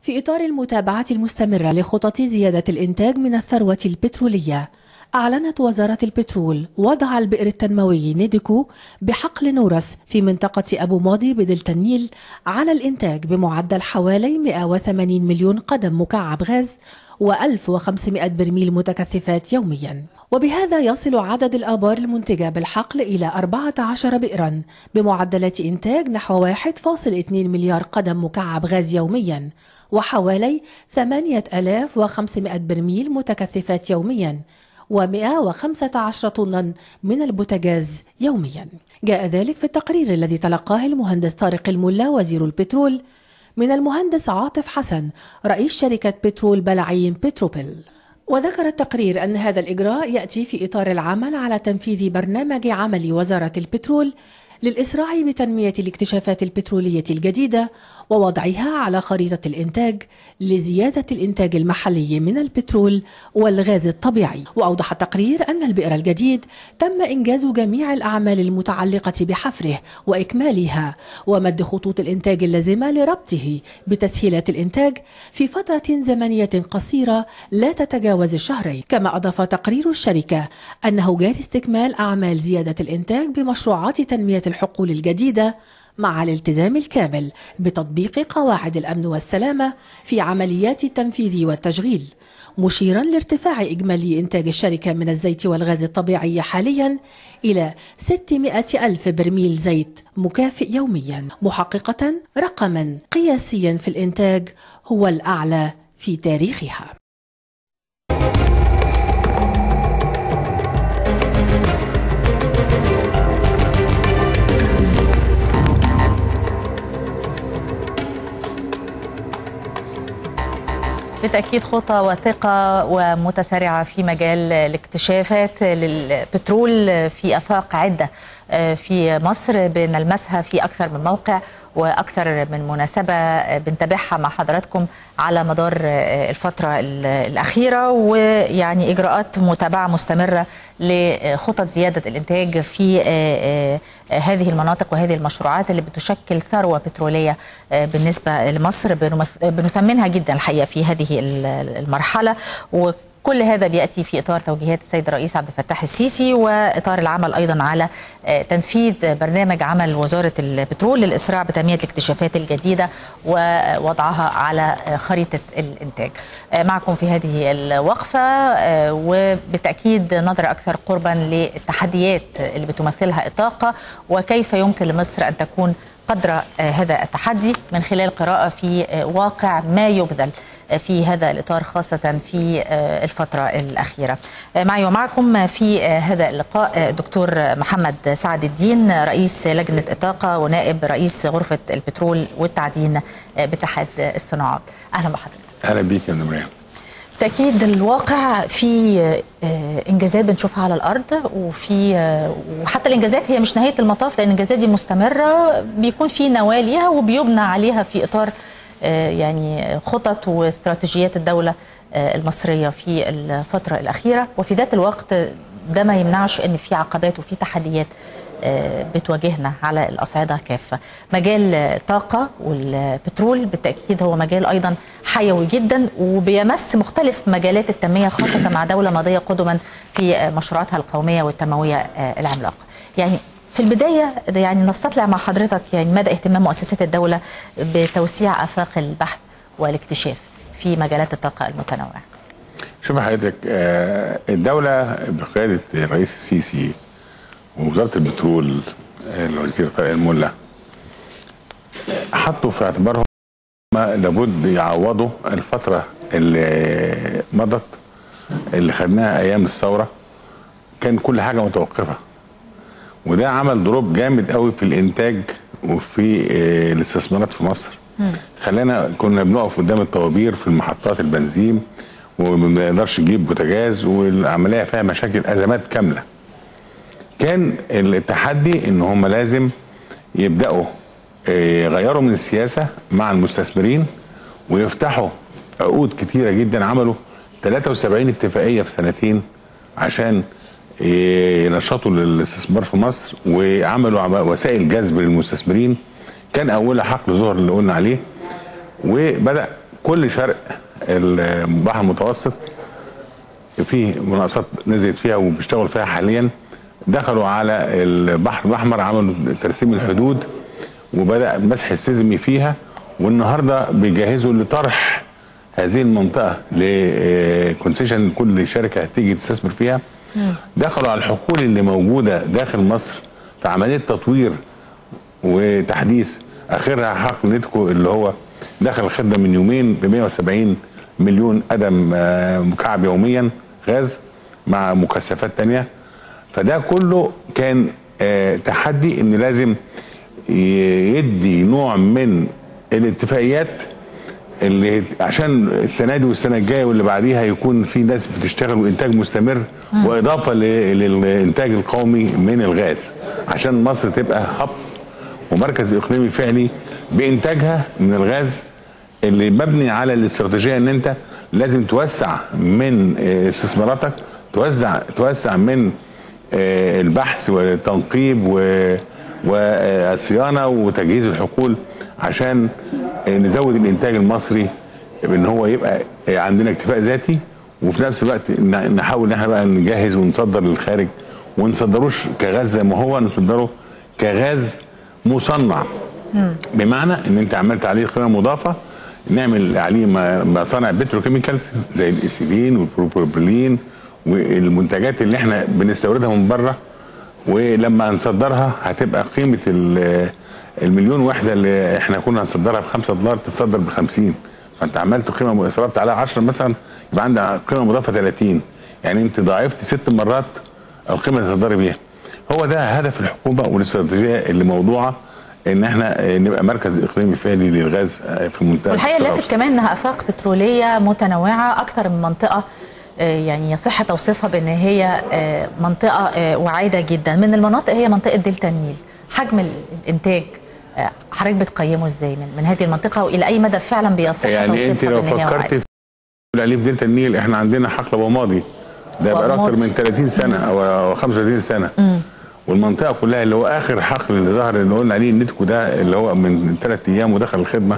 في إطار المتابعة المستمرة لخطط زيادة الإنتاج من الثروة البترولية أعلنت وزارة البترول وضع البئر التنموي نيديكو بحقل نورس في منطقة أبو ماضي بدلتا النيل على الإنتاج بمعدل حوالي 180 مليون قدم مكعب غاز و1500 برميل متكثفات يوميا وبهذا يصل عدد الآبار المنتجة بالحقل إلى 14 بئرا بمعدلات إنتاج نحو 1.2 مليار قدم مكعب غاز يوميا وحوالي 8500 برميل متكثفات يوميا و115 طنا من البوتاجاز يوميا جاء ذلك في التقرير الذي تلقاه المهندس طارق الملا وزير البترول من المهندس عاطف حسن رئيس شركة بترول بلعيم بتروبل وذكر التقرير أن هذا الإجراء يأتي في إطار العمل على تنفيذ برنامج عمل وزارة البترول للإسراع بتنمية الاكتشافات البترولية الجديدة ووضعها على خريطة الإنتاج لزيادة الإنتاج المحلي من البترول والغاز الطبيعي وأوضح التقرير أن البئر الجديد تم إنجاز جميع الأعمال المتعلقة بحفره وإكمالها ومد خطوط الإنتاج اللازمة لربطه بتسهيلات الإنتاج في فترة زمنية قصيرة لا تتجاوز الشهرين كما أضاف تقرير الشركة أنه جاري استكمال أعمال زيادة الإنتاج بمشروعات تنمية الحقول الجديدة مع الالتزام الكامل بتطبيق قواعد الأمن والسلامة في عمليات التنفيذ والتشغيل مشيرا لارتفاع إجمالي إنتاج الشركة من الزيت والغاز الطبيعي حاليا إلى 600 ألف برميل زيت مكافئ يوميا محققة رقما قياسيا في الإنتاج هو الأعلى في تاريخها بالتأكيد خطى وثقة ومتسارعة في مجال الاكتشافات للبترول في أفاق عدة في مصر بنلمسها في أكثر من موقع وأكثر من مناسبة بنتابعها مع حضراتكم على مدار الفترة الأخيرة ويعني إجراءات متابعة مستمرة لخطط زيادة الإنتاج في هذه المناطق وهذه المشروعات اللي بتشكل ثروة بترولية بالنسبة لمصر بنثمنها جدا الحقيقة في هذه المرحلة و كل هذا بياتي في اطار توجيهات السيد الرئيس عبد الفتاح السيسي واطار العمل ايضا على تنفيذ برنامج عمل وزاره البترول للاسراع بتنميه الاكتشافات الجديده ووضعها على خريطه الانتاج. معكم في هذه الوقفه وبالتاكيد نظره اكثر قربا للتحديات اللي بتمثلها الطاقه وكيف يمكن لمصر ان تكون قدر هذا التحدي من خلال قراءه في واقع ما يبذل في هذا الإطار خاصة في الفترة الأخيرة معي ومعكم في هذا اللقاء دكتور محمد سعد الدين رئيس لجنة الطاقة ونائب رئيس غرفة البترول والتعدين باتحاد الصناعات أهلا بحضرتك أهلا بيك يا مريم بالتأكيد الواقع في انجازات بنشوفها على الارض وفي وحتى الانجازات هي مش نهايه المطاف لان الانجازات دي مستمره بيكون في نواه ليها وبيبنى عليها في اطار يعني خطط واستراتيجيات الدولة المصرية في الفترة الأخيرة وفي ذات الوقت ده ما يمنعش أن في عقبات وفي تحديات بتواجهنا على الأصعدة كافة مجال الطاقة والبترول بالتأكيد هو مجال أيضا حيوي جدا وبيمس مختلف مجالات التنمية خاصة مع دولة ماضية قدما في مشروعاتها القومية والتنموية العملاقة يعني في البداية يعني نستطلع مع حضرتك يعني مدى اهتمام مؤسسات الدولة بتوسيع آفاق البحث والاكتشاف في مجالات الطاقة المتنوعة شوف حضرتك الدولة بقيادة الرئيس السيسي ووزارة البترول الوزير طارق الملا حطوا في اعتبارهم لابد يعوضوا الفترة اللي مضت اللي خدناها أيام الثورة كان كل حاجة متوقفة وده عمل دروب جامد قوي في الانتاج وفي الاستثمارات في مصر خلانا كنا بنقف قدام الطوابير في المحطات البنزين وما نقدرش نجيب بوتاجاز والعمليه فيها مشاكل ازمات كامله كان التحدي ان هم لازم يبداوا يغيروا من السياسه مع المستثمرين ويفتحوا عقود كتيره جدا عملوا 73 اتفاقيه في سنتين عشان ينشطوا للاستثمار في مصر وعملوا وسائل جذب للمستثمرين كان اولها حقل ظهر اللي قلنا عليه وبدا كل شرق البحر المتوسط في مناقصات نزلت فيها وبيشتغلوا فيها حاليا دخلوا على البحر الاحمر عملوا ترسيم الحدود وبدا المسح السيزمي فيها والنهارده بيجهزوا لطرح هذه المنطقه لكونسيشن كل شركه هتيجي تستثمر فيها دخلوا على الحقول اللي موجوده داخل مصر في عمليه تطوير وتحديث اخرها حقل نيدكو اللي هو دخل الخدمه من يومين ب 170 مليون قدم آه، مكعب يوميا غاز مع مكثفات تانية فده كله كان آه، تحدي ان لازم ي- يدي نوع من الاتفاقيات اللي عشان السنه دي والسنه الجايه واللي بعديها يكون في ناس بتشتغل وانتاج مستمر واضافه ل- للانتاج القومي من الغاز عشان مصر تبقى هب ومركز اقليمي فعلي بانتاجها من الغاز اللي مبني على الاستراتيجيه ان انت لازم توسع من آه، استثماراتك توزع توسع من آه، البحث والتنقيب و- والصيانه وتجهيز الحقول عشان آه، نزود الانتاج المصري ان هو يبقى آه، عندنا اكتفاء ذاتي وفي نفس الوقت ن- نحاول ان احنا بقى نجهز ونصدر للخارج ونصدروش كغاز زي ما هو نصدره كغاز مصنع بمعنى ان انت عملت عليه قيمه مضافه نعمل عليه م- مصانع بتروكيميكالز زي الايثيلين والبروبيلين والمنتجات اللي احنا بنستوردها من بره ولما نصدرها هتبقى قيمه ال- المليون وحده اللي احنا كنا هنصدرها ب 5 دولار تتصدر ب 50 فانت عملت قيمه صرفت عليها 10 مثلا يبقى عندك قيمه مضافه 30 يعني انت ضاعفت ست مرات القيمه اللي تقدري بيها هو ده هدف الحكومه والاستراتيجيه اللي موضوعه ان احنا نبقى مركز اقليمي فعلي للغاز في منتهى والحقيقه الشرف. اللافت كمان انها افاق بتروليه متنوعه اكثر من منطقه آه، يعني يصح توصيفها بان هي آه، منطقه آه، وعيده جدا من المناطق هي منطقه دلتا النيل حجم ال- الانتاج آه، حضرتك بتقيمه ازاي من, من هذه المنطقه والى اي مدى فعلا بيصح يعني انت توصيفها لو بان هي فكرت وعيده في تقول عليه في دلتا النيل احنا عندنا حقل ابو ماضي ده بقى وأبو اكتر ماضي. من 30 سنه او أو 35 سنه والمنطقه كلها اللي هو اخر حقل اللي ظهر اللي قلنا عليه النتكو ده اللي هو من ثلاث ايام ودخل الخدمه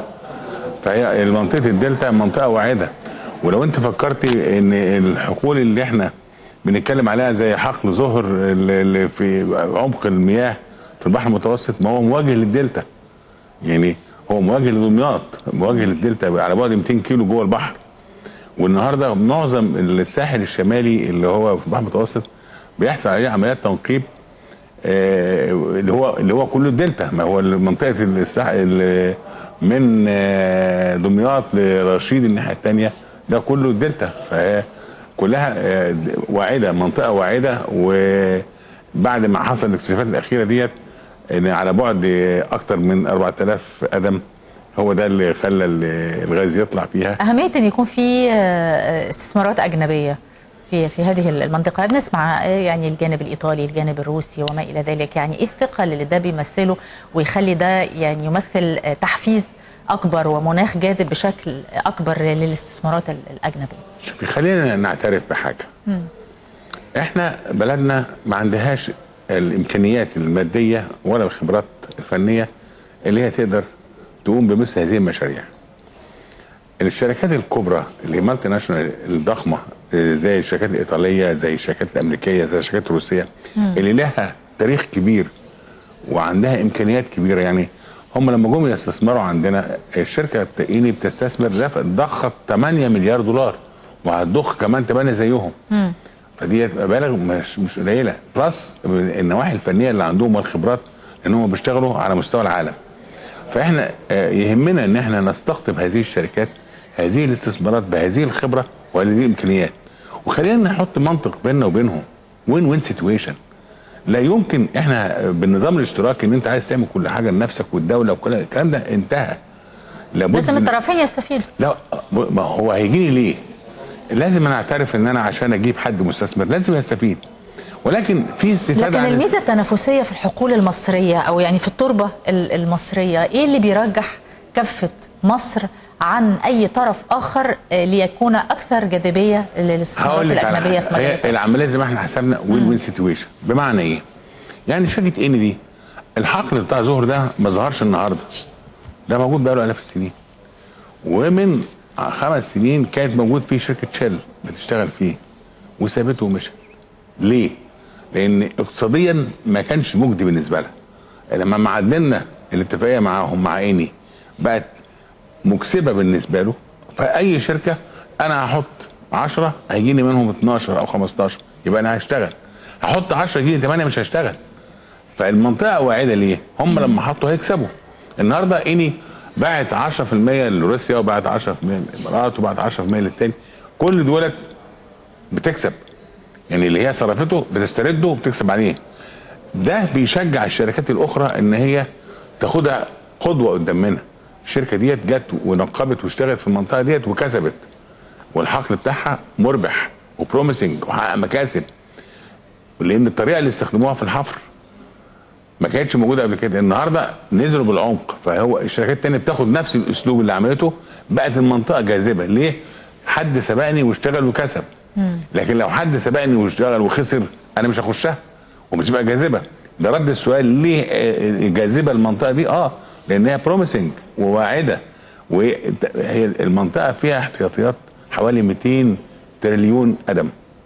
فهي منطقه الدلتا منطقه واعده ولو انت فكرتي ان الحقول اللي احنا بنتكلم عليها زي حقل ظهر اللي اللي في عمق المياه في البحر المتوسط ما هو مواجه للدلتا يعني هو مواجه لدمياط مواجه للدلتا على بعد 200 كيلو جوه البحر والنهارده معظم الساحل الشمالي اللي هو في البحر المتوسط بيحصل عليه عمليات تنقيب آه، اللي هو اللي هو كله الدلتا ما هو منطقه الساحل من آه، دمياط لرشيد الناحيه الثانيه ده كله الدلتا فهي كلها آه، واعده منطقه واعده وبعد ما حصل الاكتشافات الاخيره ديت ان على بعد اكتر من 4000 قدم هو ده اللي خلى الغاز يطلع فيها اهميه ان يكون في آه، استثمارات اجنبيه في في هذه المنطقه بنسمع آه، يعني الجانب الايطالي الجانب الروسي وما الى ذلك يعني ايه الثقه اللي ده بيمثله ويخلي ده يعني يمثل آه، تحفيز اكبر ومناخ جاذب بشكل اكبر للاستثمارات ال- الاجنبيه شوفي خلينا نعترف بحاجه احنا بلدنا ما عندهاش الامكانيات الماديه ولا الخبرات الفنيه اللي هي تقدر تقوم بمثل هذه المشاريع الشركات الكبرى اللي مالتي ناشونال الضخمه آه، زي الشركات الايطاليه زي الشركات الامريكيه زي الشركات الروسيه اللي لها تاريخ كبير وعندها امكانيات كبيره يعني هم لما جم يستثمروا عندنا الشركه التقيني بتستثمر دف- ضخت 8 مليار دولار وهتضخ كمان 8 زيهم فدي مبالغ مش مش قليله بلس النواحي الفنيه اللي عندهم والخبرات لان هم بيشتغلوا على مستوى العالم فاحنا آه، يهمنا ان احنا نستقطب هذه الشركات هذه الاستثمارات بهذه الخبره وهذه الامكانيات وخلينا نحط منطق بيننا وبينهم وين وين سيتويشن لا يمكن احنا بالنظام الاشتراكي ان انت عايز تعمل كل حاجه لنفسك والدوله وكل الكلام ده انتهى لابد لازم من- الطرفين يستفيدوا لا ما هو هيجيني ليه؟ لازم انا اعترف ان انا عشان اجيب حد مستثمر لازم يستفيد ولكن في استفاده لكن عن- الميزه التنافسيه في الحقول المصريه او يعني في التربه ال- المصريه ايه اللي بيرجح كفه مصر عن اي طرف اخر آه، ليكون اكثر جاذبيه للاستثمارات هقول لك على الاجنبيه في حاجة. مجال هي الطرق؟ العمليه زي ما احنا حسبنا وين وين سيتويشن بمعنى ايه؟ يعني شركه ان دي الحقل بتاع زهر ده ما ظهرش النهارده ده موجود بقاله الاف السنين ومن خمس سنين كانت موجود فيه شركه شell بتشتغل فيه وسابته ومشت ليه؟ لان اقتصاديا ما كانش مجدي بالنسبه لها لما ما عدلنا الاتفاقيه معاهم مع اني بقت مكسبه بالنسبه له فاي شركه انا هحط 10 هيجيني منهم 12 او 15 يبقى انا هشتغل هحط 10 يجيني 8 مش هشتغل فالمنطقه واعده ليه؟ هم لما حطوا هيكسبوا النهارده اني باعت 10% لروسيا وباعت 10% للامارات وباعت 10% للتاني كل دولت بتكسب يعني اللي هي صرفته بتسترده وبتكسب عليه ده بيشجع الشركات الاخرى ان هي تاخدها قدوه قدام منها الشركه ديت جت ونقبت واشتغلت في المنطقه ديت وكسبت والحقل بتاعها مربح وبروميسنج وحقق مكاسب لان الطريقه اللي استخدموها في الحفر ما كانتش موجوده قبل كده النهارده نزلوا بالعمق فهو الشركات التانية بتاخد نفس الاسلوب اللي عملته بقت المنطقه جاذبه ليه حد سبقني واشتغل وكسب لكن لو حد سبقني واشتغل وخسر انا مش هخشها ومش بقى جاذبه ده رد السؤال ليه آه، جاذبه المنطقه دي اه لان هي بروميسنج وواعده وهي المنطقه فيها احتياطيات حوالي 200 تريليون قدم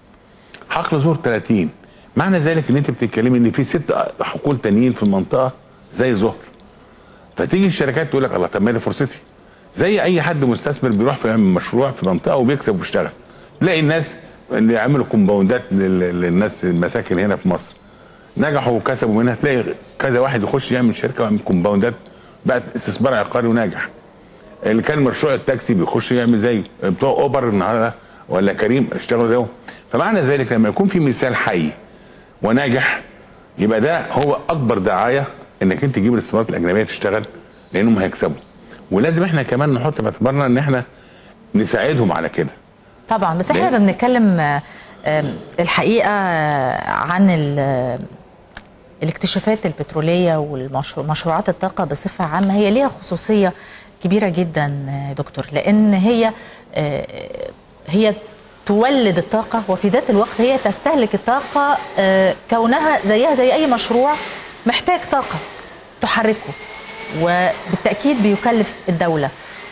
حقل زور 30 معنى ذلك ان انت بتتكلمي ان في ست حقول تانيين في المنطقه زي زهر فتيجي الشركات تقول لك الله طب ما دي فرصتي زي اي حد مستثمر بيروح في يعمل مشروع في منطقه وبيكسب وبيشتغل تلاقي الناس اللي عملوا كومباوندات لل- للناس المساكن هنا في مصر نجحوا وكسبوا منها تلاقي كذا واحد يخش يعمل شركه ويعمل كومباوندات بقت استثمار عقاري وناجح اللي كان مشروع التاكسي بيخش يعمل زيه بتوع اوبر النهارده ولا كريم اشتغلوا زيه فمعنى ذلك لما يكون في مثال حي وناجح يبقى ده هو اكبر دعايه انك انت تجيب الاستثمارات الاجنبيه تشتغل لانهم هيكسبوا ولازم احنا كمان نحط في اعتبارنا ان احنا نساعدهم على كده طبعا بس احنا ليه؟ بنتكلم آه، آم، الحقيقه آه، عن ال- آه، الاكتشافات البتروليه ومشروعات الطاقه بصفه عامه هي ليها خصوصيه كبيره جدا آه، دكتور لان هي آه، هي تولد الطاقه وفي ذات الوقت هي تستهلك الطاقه آه، كونها زيها زي اي مشروع محتاج طاقه تحركه وبالتاكيد بيكلف الدوله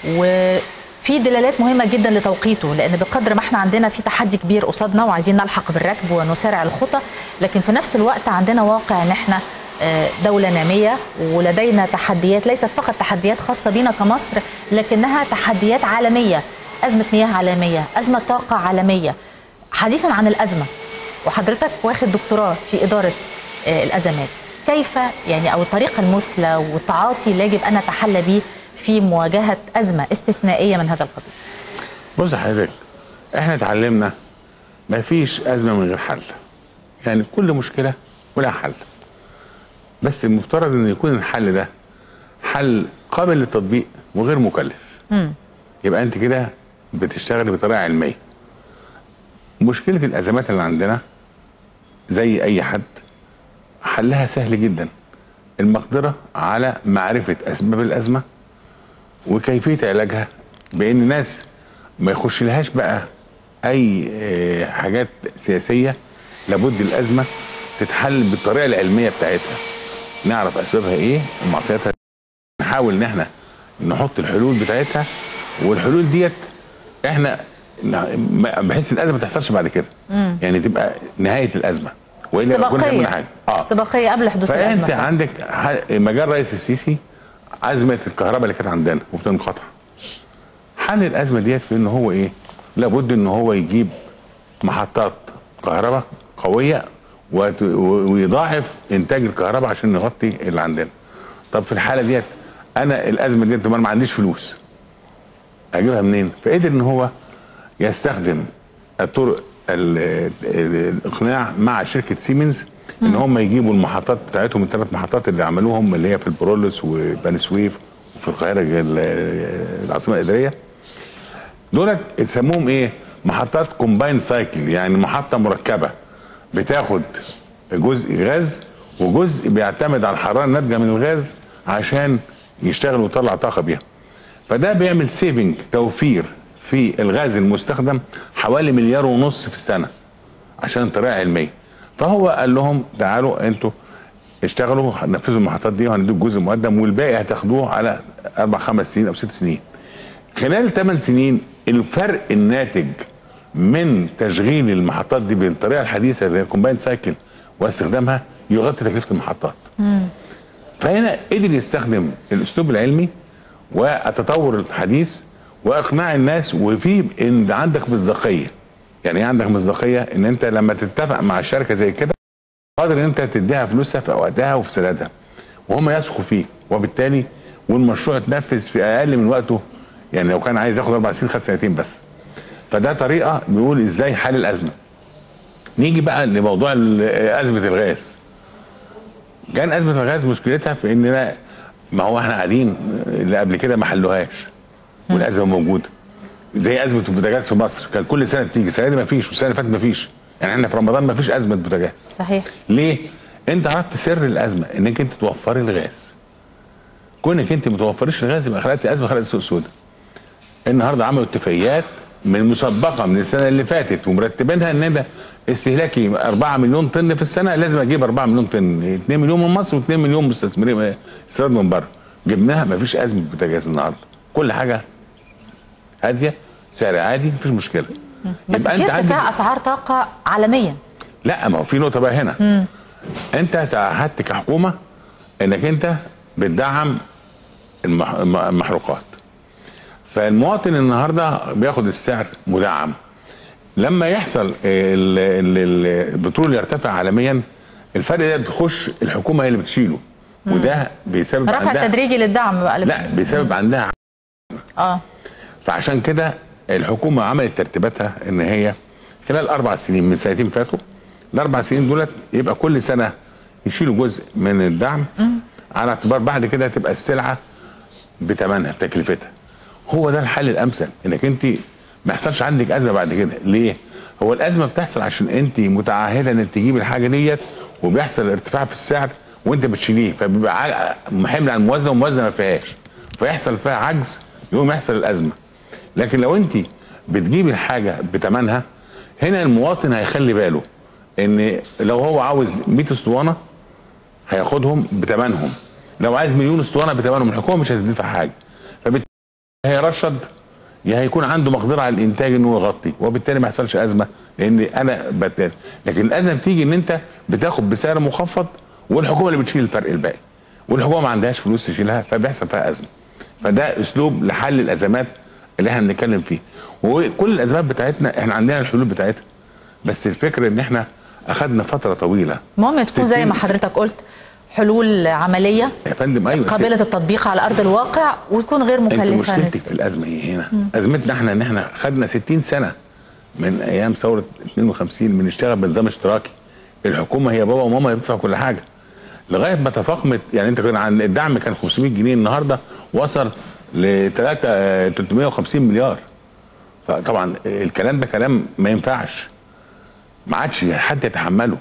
وفي دلالات مهمه جدا لتوقيته لان بقدر ما احنا عندنا في تحدي كبير قصادنا وعايزين نلحق بالركب ونسارع الخطى لكن في نفس الوقت عندنا واقع ان احنا آه، دولة نامية ولدينا تحديات ليست فقط تحديات خاصة بنا كمصر لكنها تحديات عالمية أزمة مياه عالمية أزمة طاقة عالمية حديثا عن الأزمة وحضرتك واخد دكتوراه في إدارة آه، الأزمات كيف يعني أو الطريقة المثلى والتعاطي اللي يجب أن نتحلى به في مواجهة أزمة استثنائية من هذا القبيل بص يا حضرتك احنا اتعلمنا ما فيش ازمه من غير حل يعني كل مشكله ولها حل بس المفترض ان يكون الحل ده حل قابل للتطبيق وغير مكلف يبقى انت كده بتشتغلي بطريقه علميه مشكله الازمات اللي عندنا زي اي حد حلها سهل جدا المقدره على معرفه اسباب الازمه وكيفيه علاجها بان ناس ما يخش لهاش بقى اي آه، حاجات سياسيه لابد الازمه تتحل بالطريقه العلميه بتاعتها نعرف اسبابها ايه ومعطياتها نحاول ان احنا نحط الحلول بتاعتها والحلول ديت احنا ن- ما- بحيث الازمه ما تحصلش بعد كده يعني تبقى نهايه الازمه والا نكون عملنا استباقية حاجه اه استباقية قبل حدوث فانت الأزمة عندك ح- مجال رئيس السيسي ازمه الكهرباء اللي كانت عندنا وبتنقطع حل الازمه ديت في ان هو ايه لابد ان هو يجيب محطات كهرباء قويه وت- و- ويضاعف انتاج الكهرباء عشان نغطي اللي عندنا طب في الحاله ديت انا الازمه ديت طب انا ما عنديش فلوس اجيبها منين فقدر ان هو يستخدم الطرق ال- ال- الاقناع مع شركه سيمنز ان هم يجيبوا المحطات بتاعتهم الثلاث محطات اللي عملوهم اللي هي في البرولس وبني سويف وفي القاهره ال- العاصمه الاداريه دولت يسموهم ايه محطات كومباين سايكل يعني محطه مركبه بتاخد جزء غاز وجزء بيعتمد على الحراره الناتجه من الغاز عشان يشتغل ويطلع طاقه بيها فده بيعمل سيفنج توفير في الغاز المستخدم حوالي مليار ونص في السنه عشان طريقه علميه فهو قال لهم تعالوا انتوا اشتغلوا نفذوا المحطات دي وهنديك جزء مقدم والباقي هتاخدوه على اربع خمس سنين او ست سنين خلال 8 سنين الفرق الناتج من تشغيل المحطات دي بالطريقه الحديثه اللي هي الكومباين سايكل واستخدامها يغطي تكلفه المحطات. فهنا قدر يستخدم الاسلوب العلمي والتطور الحديث واقناع الناس وفي ان عندك مصداقيه. يعني ايه عندك مصداقيه؟ ان انت لما تتفق مع الشركه زي كده قادر ان انت تديها فلوسها في وقتها وفي سدادها. وهم يثقوا فيك وبالتالي والمشروع اتنفذ في اقل من وقته يعني لو كان عايز ياخد اربع سنين خد سنتين بس. فده طريقه بيقول ازاي حل الازمه. نيجي بقى لموضوع ال- ازمه الغاز. كان ازمه الغاز مشكلتها في اننا ما هو احنا قاعدين اللي قبل كده ما حلوهاش والازمه موجوده زي ازمه البوتاجاز في مصر كان كل سنه بتيجي السنه دي ما فيش والسنه اللي فاتت ما فيش يعني احنا في رمضان ما فيش ازمه بوتاجاز صحيح ليه؟ انت عرفت سر الازمه انك انت توفري الغاز كونك انت ما توفريش الغاز يبقى خلقتي ازمه خلقتي سوق سودا النهارده عملوا اتفاقيات من مسبقه من السنه اللي فاتت ومرتبينها ان ده استهلاكي 4 مليون طن في السنه لازم اجيب 4 مليون طن 2 مليون من مصر و2 مليون مستثمرين استيراد من بره جبناها مفيش ازمه بوتاجاز النهارده كل حاجه هاديه سعر عادي مفيش مشكله بس يبقى في أنت عندك- ارتفاع اسعار طاقه عالميا لا ما هو في نقطه بقى هنا انت تعهدت كحكومه انك انت بتدعم المح- الم- المحروقات فالمواطن النهارده بياخد السعر مدعم لما يحصل ال- ال- ال- البترول يرتفع عالميا الفرق ده بتخش الحكومه هي اللي بتشيله وده بيسبب رفع عندها تدريجي للدعم بقى لا بيسبب عندها اه فعشان كده الحكومه عملت ترتيباتها ان هي خلال اربع سنين من سنتين فاتوا الاربع سنين دولت يبقى كل سنه يشيلوا جزء من الدعم على اعتبار بعد كده تبقى السلعه بثمنها بتكلفتها هو ده الحل الامثل انك انت ما يحصلش عندك ازمه بعد كده ليه هو الازمه بتحصل عشان انت متعهده انك تجيب الحاجه ديت وبيحصل ارتفاع في السعر وانت بتشيليه فبيبقى ع- حمل على الموازنه والموازنه ما فيهاش فيحصل فيها عجز يقوم يحصل الازمه لكن لو انت بتجيبي الحاجه بثمنها هنا المواطن هيخلي باله ان لو هو عاوز 100 اسطوانه هياخدهم بثمنهم لو عايز مليون اسطوانه بثمنهم الحكومه مش هتدفع حاجه فبالتالي هيرشد يا هيكون عنده مقدره على الانتاج انه يغطي وبالتالي ما يحصلش ازمه لان انا بتالي لكن الازمه بتيجي ان انت بتاخد بسعر مخفض والحكومه اللي بتشيل الفرق الباقي والحكومه ما عندهاش فلوس تشيلها فبيحصل فيها ازمه فده اسلوب لحل الازمات اللي احنا بنتكلم فيه وكل الازمات بتاعتنا احنا عندنا الحلول بتاعتها بس الفكره ان احنا اخذنا فتره طويله المهم تكون زي ما 60 حضرتك قلت حلول عمليه يا فندم ايوه قابله التطبيق على ارض الواقع وتكون غير انت مكلفه مشكلتك نسبيا في الازمه هي هنا ازمتنا احنا ان احنا خدنا 60 سنه من ايام ثوره 52 بنشتغل بنظام اشتراكي الحكومه هي بابا وماما هي بتدفع كل حاجه لغايه ما تفاقمت يعني انت كان عن الدعم كان 500 جنيه النهارده وصل ل 3 350 مليار فطبعا الكلام ده كلام ما ينفعش ما عادش حد يتحمله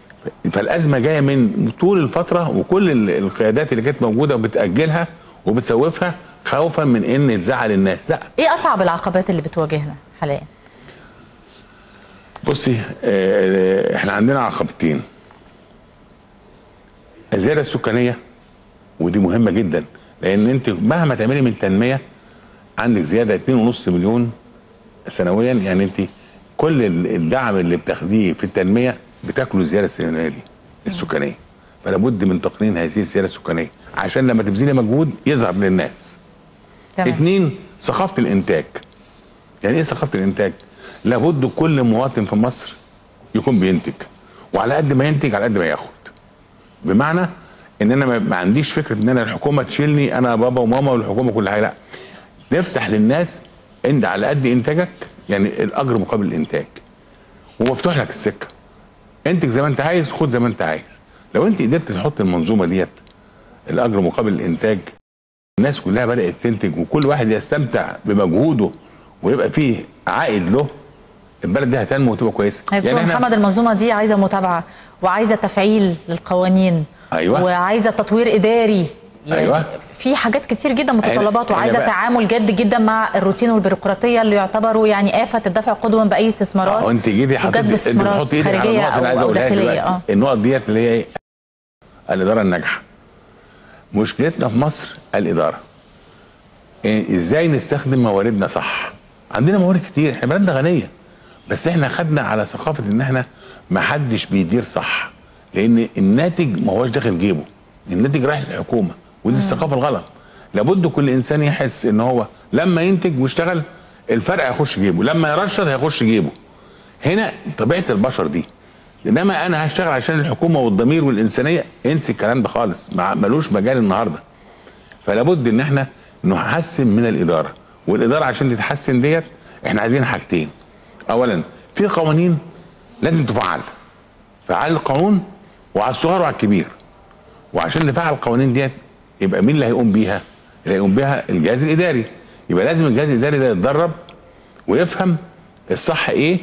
فالازمه جايه من طول الفتره وكل ال- القيادات اللي كانت موجوده وبتاجلها وبتسوفها خوفا من ان تزعل الناس لا ايه اصعب العقبات اللي بتواجهنا حاليا بصي آه، احنا عندنا عقبتين الزياده السكانيه ودي مهمه جدا لان انت مهما تعملي من تنميه عندك زياده 2.5 مليون سنويا يعني انت كل ال- الدعم اللي بتاخديه في التنميه بتاكله الزياده السكانيه دي السكانيه فلا بد من تقنين هذه الزياده السكانيه عشان لما تبذلي مجهود يظهر للناس تمام اتنين ثقافه الانتاج يعني ايه ثقافه الانتاج لابد كل مواطن في مصر يكون بينتج وعلى قد ما ينتج على قد ما ياخد بمعنى ان انا ما- ما عنديش فكره ان انا الحكومه تشيلني انا بابا وماما والحكومه كل حاجه لا نفتح للناس انت على قد انتاجك يعني الاجر مقابل الانتاج ومفتوح لك السكه انتج زي ما انت عايز خد زي ما انت عايز لو انت قدرت تحط المنظومه ديت الاجر مقابل الانتاج الناس كلها بدات تنتج وكل واحد يستمتع بمجهوده ويبقى فيه عائد له البلد دي هتنمو وتبقى كويسه دكتور احنا- محمد المنظومه دي عايزه متابعه وعايزه تفعيل للقوانين أيوة. وعايزه تطوير اداري يعني أيوة. في حاجات كتير جدا متطلبات أنا- وعايزه أنا بقى- تعامل جد جدا مع الروتين والبيروقراطيه اللي يعتبروا يعني آفة الدفع قدما باي استثمارات اه انت جيتي حطيتي وجذب انت استثمارات بتحطي ايدك على خارجيه النقط اللي عايز او, أو اقولها داخليه دلوقتي اه النقط ديت اللي هي ايه؟ الاداره الناجحه مشكلتنا في مصر الاداره إيه ازاي نستخدم مواردنا صح عندنا موارد كتير احنا بلدنا غنيه بس احنا خدنا على ثقافه ان احنا ما حدش بيدير صح لان الناتج ما هوش داخل جيبه الناتج رايح للحكومه ودي الثقافه الغلط لابد كل انسان يحس ان هو لما ينتج ويشتغل الفرق هيخش جيبه لما يرشد هيخش جيبه هنا طبيعه البشر دي انما انا هشتغل عشان الحكومه والضمير والانسانيه انسي الكلام ده خالص مع- ملوش مجال النهارده فلا بد ان احنا نحسن من الاداره والاداره عشان تتحسن ديت احنا عايزين حاجتين اولا في قوانين لازم تفعل فعل القانون وعلى الصغير وعلى الكبير وعشان نفعل القوانين ديت يبقى مين اللي هيقوم بيها اللي هيقوم بيها الجهاز الاداري يبقى لازم الجهاز الاداري ده يتدرب ويفهم الصح ايه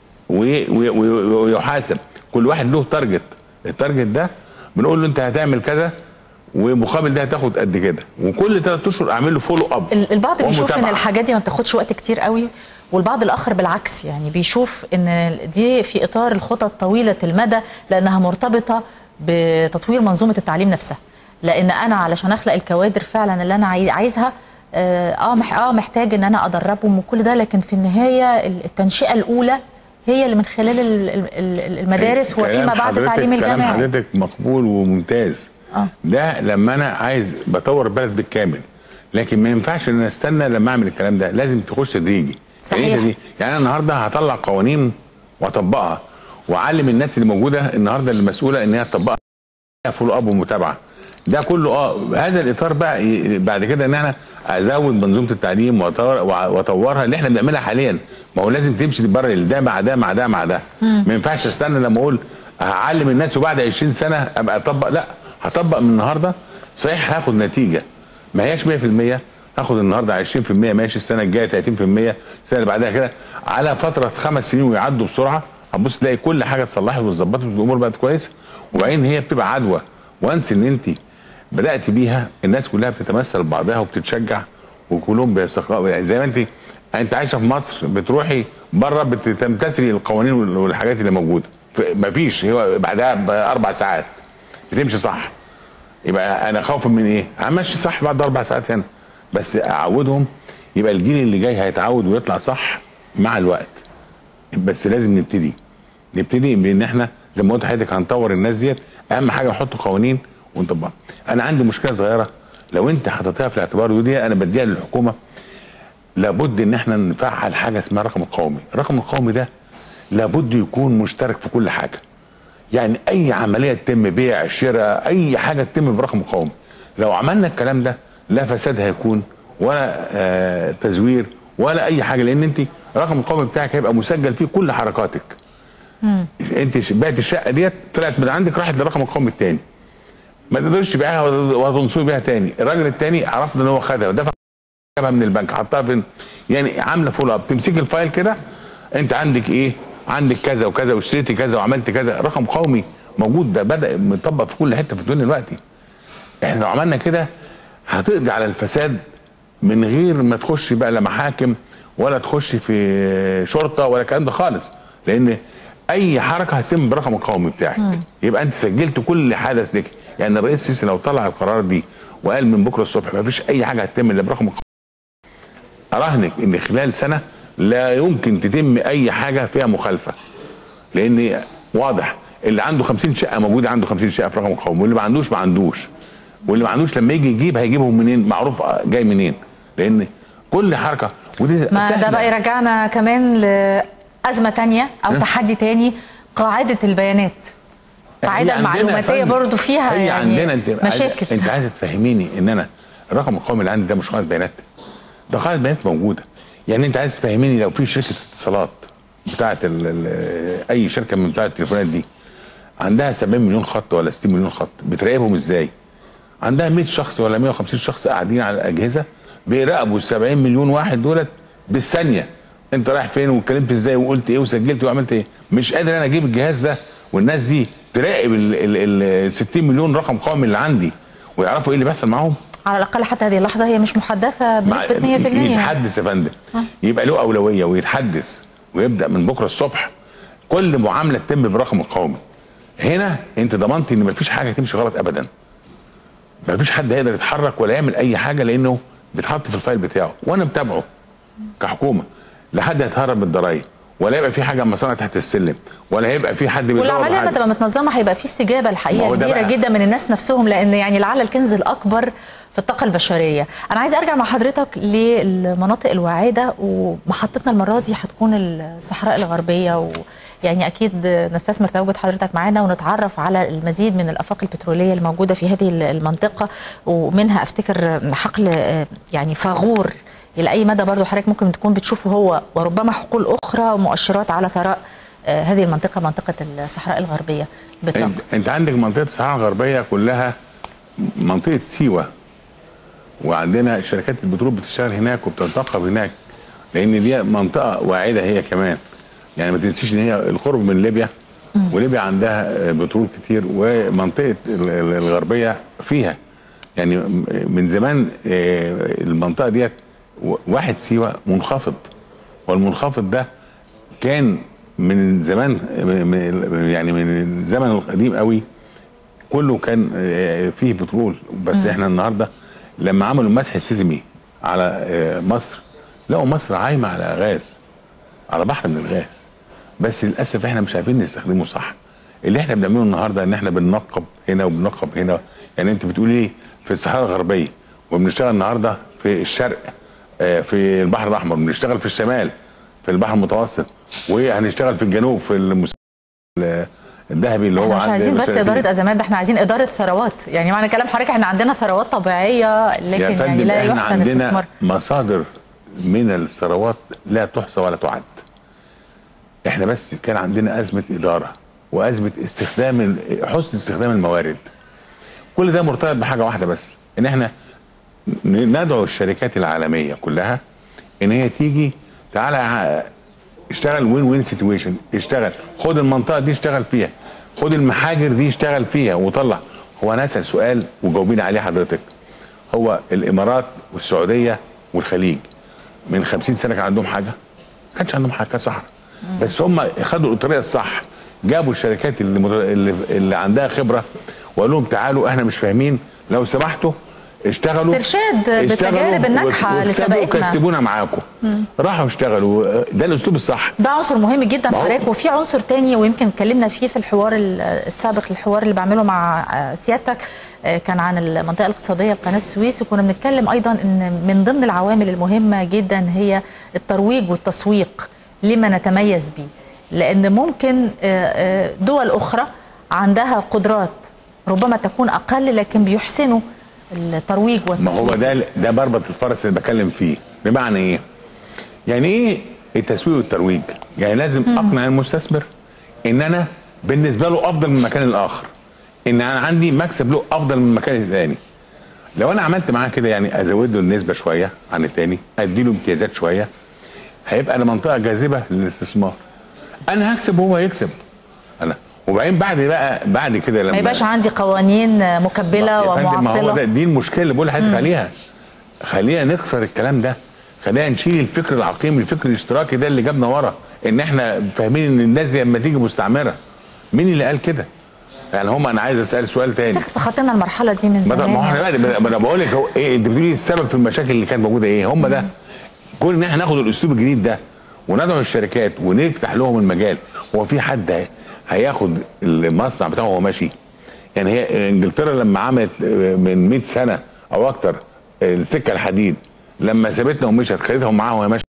وي- وي- وي- ويحاسب كل واحد له تارجت التارجت ده بنقول له انت هتعمل كذا ومقابل ده هتاخد قد كده وكل ثلاث اشهر اعمل له فولو اب ال- البعض بيشوف ان ومتابعة. الحاجات دي ما بتاخدش وقت كتير قوي والبعض الاخر بالعكس يعني بيشوف ان دي في اطار الخطط طويله المدى لانها مرتبطه بتطوير منظومه التعليم نفسها لان انا علشان اخلق الكوادر فعلا اللي انا عاي- عايزها اه اه مح- آه محتاج ان انا ادربهم وكل ده لكن في النهايه ال- التنشئه الاولى هي اللي من خلال ال- ال- ال- المدارس كلام وفيما بعد حضرتك- التعليم كلام الجامعي حضرتك مقبول وممتاز آه. ده لما انا عايز بطور البلد بالكامل لكن ما ينفعش ان أنا استنى لما اعمل الكلام ده لازم تخش تدريجي صحيح. يعني إيه تدريجي؟ يعني انا النهارده هطلع قوانين واطبقها واعلم الناس اللي موجوده النهارده اللي مسؤوله ان هي تطبقها فولو اب ومتابعه ده كله اه هذا الاطار بقى ي- بعد كده ان انا ازود منظومه التعليم وأطور- وأ- واطورها اللي احنا بنعملها حاليا ما هو لازم تمشي بره ده مع ده مع ده مع ده ما ينفعش استنى لما اقول هعلم الناس وبعد 20 سنه ابقى اطبق لا هطبق من النهارده صحيح هاخد نتيجه ما هياش 100% هاخد النهارده 20% ماشي السنه الجايه 30% السنه اللي بعدها كده على فتره خمس سنين ويعدوا بسرعه هتبص تلاقي كل حاجه اتصلحت واتظبطت والامور بقت كويسه وبعدين هي بتبقى عدوى وانس ان انت بدات بيها الناس كلها بتتمثل بعضها وبتتشجع وكلهم بيستقرأوا يعني زي ما انت انت عايشه في مصر بتروحي بره بتمتثلي القوانين وال- والحاجات اللي موجوده ف- مفيش هو بعدها باربع ساعات بتمشي صح يبقى انا خوف من ايه؟ همشي صح بعد اربع ساعات هنا بس اعودهم يبقى الجيل اللي جاي هيتعود ويطلع صح مع الوقت بس لازم نبتدي نبتدي بان احنا زي ما قلت لحضرتك هنطور الناس ديت اهم حاجه نحط قوانين ونطبقها انا عندي مشكله صغيره لو انت حطيتها في الاعتبار ودي انا بديها للحكومه لابد ان احنا نفعل حاجه اسمها الرقم القومي الرقم القومي ده لابد يكون مشترك في كل حاجه يعني اي عمليه تتم بيع شراء اي حاجه تتم برقم قومي لو عملنا الكلام ده لا فساد هيكون ولا آه تزوير ولا اي حاجه لان انت الرقم القومي بتاعك هيبقى مسجل فيه كل حركاتك انت ش- بعت الشقه ديت طلعت من عندك راحت للرقم القومي الثاني ما تقدرش تبيعها ولا ولا تنصبي بيها تاني الراجل الثاني عرفنا ان هو خدها ودفع جابها من البنك حطها فين يعني عامله فول اب تمسك الفايل كده انت عندك ايه عندك كذا وكذا واشتريتي كذا وعملت كذا رقم قومي موجود ده بدا مطبق في كل حته في الدنيا دلوقتي احنا لو عملنا كده هتقضي على الفساد من غير ما تخش بقى لا محاكم ولا تخش في شرطه ولا الكلام ده خالص لان اي حركه هتتم برقم القومي بتاعك يبقى انت سجلت كل حدث لك يعني الرئيس السيسي لو طلع القرار دي وقال من بكره الصبح ما فيش اي حاجه هتتم الا برقم القومي اراهنك ان خلال سنه لا يمكن تتم اي حاجه فيها مخالفه لان واضح اللي عنده 50 شقه موجود عنده 50 شقه في رقم القومي واللي ما عندوش ما عندوش واللي ما عندوش لما يجي يجيب هيجيبهم منين معروف جاي منين لان كل حركه ودي ما ده سهلة. بقى يرجعنا كمان لأزمة تانية أو تحدي تاني قاعدة البيانات هي القاعدة عندنا يا المعلوماتية فندم. برضو فيها هي يعني عندنا انت مشاكل عايزة انت عايزه تفهميني ان انا الرقم القومي اللي عندي ده مش قاعده بيانات ده قاعده بيانات موجوده يعني انت عايز تفهميني لو في شركه اتصالات بتاعه ال- ال- اي شركه من بتاعه التليفونات دي عندها 70 مليون خط ولا 60 مليون خط بتراقبهم ازاي؟ عندها 100 شخص ولا 150 شخص قاعدين على الاجهزه بيراقبوا ال 70 مليون واحد دولت بالثانيه انت رايح فين واتكلمت ازاي وقلت ايه وسجلت وعملت ايه مش قادر انا اجيب الجهاز ده والناس دي تراقب ال ال- ال 60 مليون رقم قومي اللي عندي ويعرفوا ايه اللي بيحصل معاهم على الأقل حتى هذه اللحظة هي مش محدثة مع- بنسبة 100% يتحدث يا فندم يبقى له اولويه ويتحدث ويبدا من بكره الصبح كل معامله تتم برقم القومي هنا انت ضمنت ان مفيش حاجه تمشي غلط ابدا مفيش حد هيقدر يتحرك ولا يعمل اي حاجه لانه بيتحط في الفايل بتاعه وانا متابعه كحكومه لا حد هيتهرب من الضرايب ولا يبقى في حاجه مصانع تحت السلم ولا هيبقى في حد بيزور والعمليه لما حاجه تبقى متنظمه هيبقى في استجابه ما الحقيقه هو ده كبيره بقى. جدا من الناس نفسهم لان يعني لعل الكنز الاكبر في الطاقه البشريه انا عايز ارجع مع حضرتك للمناطق الواعده ومحطتنا المره دي هتكون الصحراء الغربيه و يعني اكيد نستثمر تواجد حضرتك معانا ونتعرف على المزيد من الافاق البتروليه الموجوده في هذه المنطقه ومنها افتكر حقل آه، يعني فاغور الى اي مدى برضو حضرتك ممكن تكون بتشوفه هو وربما حقول اخرى ومؤشرات على ثراء آه، هذه المنطقه منطقه الصحراء الغربيه بالطاقه انت, انت عندك منطقه الصحراء الغربيه كلها منطقه سيوه وعندنا شركات البترول بتشتغل هناك وبتنتقب هناك لان دي منطقه واعده هي كمان يعني ما تنسيش ان هي القرب من ليبيا وليبيا عندها بترول كتير ومنطقه ال- ال- الغربيه فيها يعني من زمان آه، المنطقه ديت و- واحد سيوه منخفض والمنخفض ده كان من زمان من- يعني من الزمن القديم قوي كله كان آه، فيه بترول بس احنا النهارده لما عملوا مسح السيزمي على آه، مصر لقوا مصر عايمه على غاز على بحر من الغاز بس للاسف احنا مش عارفين نستخدمه صح اللي احنا بنعمله النهارده ان احنا بننقب هنا وبننقب هنا يعني انت بتقولي ايه في الصحراء الغربيه وبنشتغل النهارده في الشرق آه، في البحر الاحمر بنشتغل في الشمال في البحر المتوسط وهنشتغل في الجنوب في المس... الذهبي اللي هو احنا مش عند عايزين بس المشاركين. اداره ازمات ده احنا عايزين اداره ثروات يعني معنى كلام حضرتك احنا عندنا ثروات طبيعيه يا لكن يعني فندم لا احنا يحسن عندنا استثمار مصادر من الثروات لا تحصى ولا تعد احنا بس كان عندنا ازمه اداره وازمه استخدام ال- حسن استخدام الموارد كل ده مرتبط بحاجه واحده بس ان احنا ن- ندعو الشركات العالميه كلها ان هي تيجي تعالى ع- اشتغل وين وين سيتويشن اشتغل خد المنطقه دي اشتغل فيها خد المحاجر دي اشتغل فيها وطلع هو انا اسال سؤال وجاوبين عليه حضرتك هو الامارات والسعوديه والخليج من 50 سنه كان عندهم حاجه؟ ما كانش عندهم حاجه كان صحراء بس هم خدوا الطريقه الصح جابوا الشركات اللي, مت- اللي, اللي عندها خبره وقالوا لهم تعالوا احنا مش فاهمين لو سمحتوا اشتغلوا استرشاد اشتغلوا بالتجارب الناجحة وت- اللي وكسبوا سبقتنا. وكسبونا معاكم راحوا اشتغلوا ده الاسلوب الصح ده عنصر مهم جدا ما هو- حضرتك وفي عنصر تاني ويمكن اتكلمنا فيه في الحوار ال- السابق الحوار اللي بعمله مع آه، سيادتك آه، كان عن المنطقه الاقتصاديه بقناه السويس وكنا بنتكلم ايضا ان من ضمن العوامل المهمه جدا هي الترويج والتسويق لما نتميز به لان ممكن آه، آه، دول اخرى عندها قدرات ربما تكون اقل لكن بيحسنوا الترويج ما والتسويق هو ده ده مربط الفرس اللي بتكلم فيه بمعنى ايه؟ يعني ايه التسويق والترويج؟ يعني لازم اقنع المستثمر ان انا بالنسبه له افضل من المكان الاخر ان انا عندي مكسب له افضل من المكان الثاني لو انا عملت معاه كده يعني ازود له النسبه شويه عن الثاني ادي له امتيازات شويه هيبقى انا منطقه جاذبه للاستثمار انا هكسب وهو يكسب انا وبعدين بعد بقى بعد كده لما ما يبقاش عندي قوانين مكبله يا فندم، ما هو ده ومعطله دي المشكله اللي بقول لحضرتك عليها خلينا نكسر الكلام ده خلينا نشيل الفكر العقيم الفكر الاشتراكي ده اللي جابنا ورا ان احنا فاهمين ان الناس دي لما تيجي مستعمره مين اللي قال كده يعني هم انا عايز اسال سؤال تاني شيخ تخطينا المرحله دي من ما زمان ما هو احنا بقى- ما انا بقول لك هو ايه انت بتقولي السبب في المشاكل اللي كانت موجوده ايه هم ده كون ان احنا ناخد الاسلوب الجديد ده وندعو الشركات ونفتح لهم المجال هو في حد هي- هياخد المصنع بتاعه وهو ماشي يعني هي انجلترا لما عملت آه، من 100 سنه او اكتر آه، السكه الحديد لما سابتنا ومشت خدتهم معاها وهي ماشيه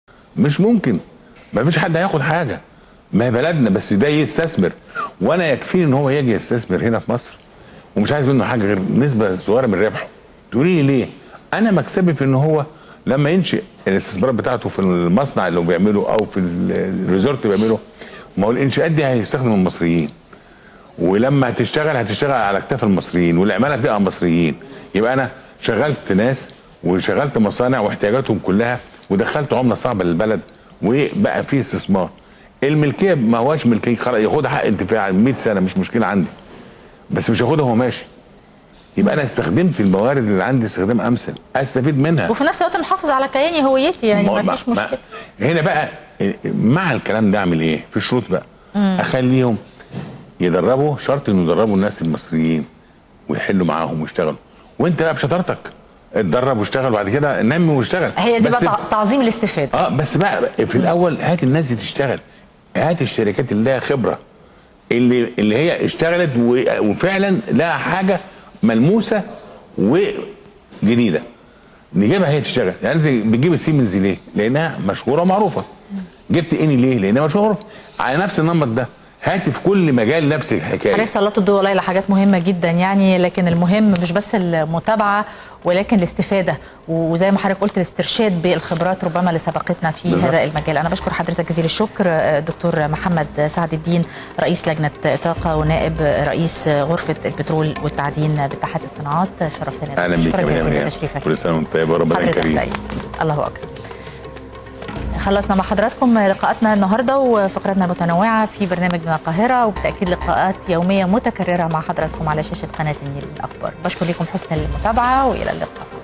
مش ممكن ما فيش حد هياخد حاجه ما هي بلدنا بس ده يستثمر وانا يكفيني ان هو يجي يستثمر هنا في مصر ومش عايز منه حاجه غير نسبه صغيره من ربحه تقولي لي ليه انا مكسبي في ان هو لما ينشئ الاستثمارات بتاعته في المصنع اللي هو بيعمله او في الريزورت اللي بيعمله ما هو الانشاءات دي هيستخدم المصريين ولما هتشتغل هتشتغل على اكتاف المصريين والعماله هتبقى مصريين يبقى انا شغلت ناس وشغلت مصانع واحتياجاتهم كلها ودخلت عمله صعبه للبلد وبقى فيه استثمار الملكيه ما هواش ملكيه خلاص ياخدها حق انتفاع 100 سنه مش مشكله عندي بس مش هاخدها وهو ماشي يبقى انا استخدمت الموارد اللي عندي استخدام امثل استفيد منها وفي نفس الوقت محافظ على كياني هويتي يعني ما- ما فيش ما- مشكله هنا بقى مع الكلام ده اعمل ايه؟ في شروط بقى اخليهم يدربوا شرط انه يدربوا الناس المصريين ويحلوا معاهم ويشتغلوا وانت بقى بشطارتك اتدرب واشتغل وبعد كده نمي واشتغل هي دي بس بقى تع- تعظيم الاستفاده اه بس بقى في الاول هات الناس دي تشتغل هات الشركات اللي لها خبره اللي اللي هي اشتغلت و- وفعلا لها حاجه ملموسه وجديده نجيبها هي تشتغل يعني انت بتجيب السيمنز ليه؟ لانها مشهوره ومعروفه جبت اني ليه؟ لانها مشهوره ومعروفه على نفس النمط ده هات في كل مجال نفس الحكايه حضرتك سلطت الضوء والله على حاجات مهمه جدا يعني لكن المهم مش بس المتابعه ولكن الاستفاده وزي ما حضرتك قلت الاسترشاد بالخبرات ربما اللي سبقتنا في بالظبط. هذا المجال انا بشكر حضرتك جزيل الشكر آه، دكتور محمد سعد الدين رئيس لجنه طاقه ونائب رئيس غرفه البترول والتعدين باتحاد الصناعات شرفتنا اهلا بيك شكرا يا جزيلا مريم لتشريفك كل سنه وانت طيب وربنا حضرتك كريم طيب الله اكبر خلصنا مع حضراتكم لقاءاتنا النهارده وفقراتنا المتنوعه في برنامج من القاهره وبالتاكيد لقاءات يوميه متكرره مع حضراتكم على شاشه قناه النيل الاخبار بشكر لكم حسن المتابعه والى اللقاء